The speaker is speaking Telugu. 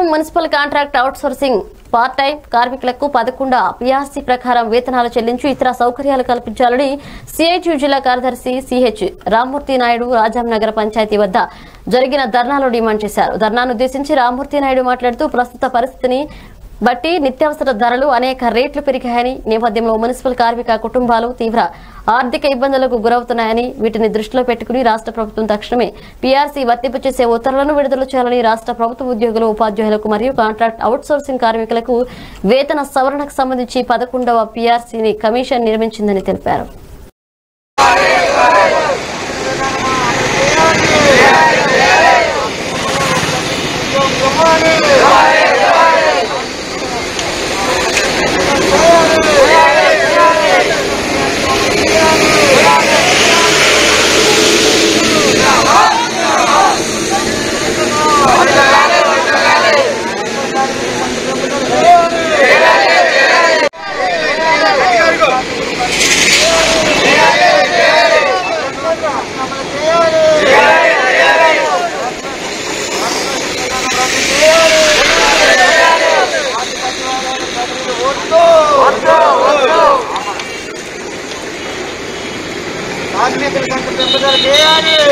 municipal contract outsourcing part time కార్మికులకు పదకొండ పిఆర్సీ ప్రకారం వేతనాలు చెల్లించి ఇతర సౌకర్యాలు కల్పించాలని సిఐటియు జిల్లా కార్యదర్శి సిహెచ్ రామ్మూర్తి నాయుడు రాజాం నగర పంచాయతీ వద్ద జరిగిన ధర్నాలో డిమాండ్ చేశారు ధర్నాను ఉద్దేశించి రామ్మూర్తి నాయుడు మాట్లాడుతూ ప్రస్తుత పరిస్థితిని బట్టి నిత్యావసర ధరలు అనేక రేట్లు పెరిగాయని నేపథ్యంలో మున్సిపల్ కార్మిక కుటుంబాలు తీవ్ర ఆర్థిక ఇబ్బందులకు గురవుతున్నాయని వీటిని దృష్టిలో పెట్టుకుని రాష్ట్ర ప్రభుత్వం తక్షణమే పీఆర్సీ వర్తింపచేసే ఉత్తర్వులను విడుదల చేయాలని రాష్ట్ర ప్రభుత్వ ఉద్యోగులు ఉపాధ్యాయులకు మరియు కాంట్రాక్ట్ అవుట్సోర్సింగ్ కార్మికులకు వేతన సవరణకు సంబంధించి పదకొండవ పీఆర్సీని కమిషన్ నిర్మించిందని తెలిపారు కార్మికుల సంఖ్య పెంపుదల చేయాలి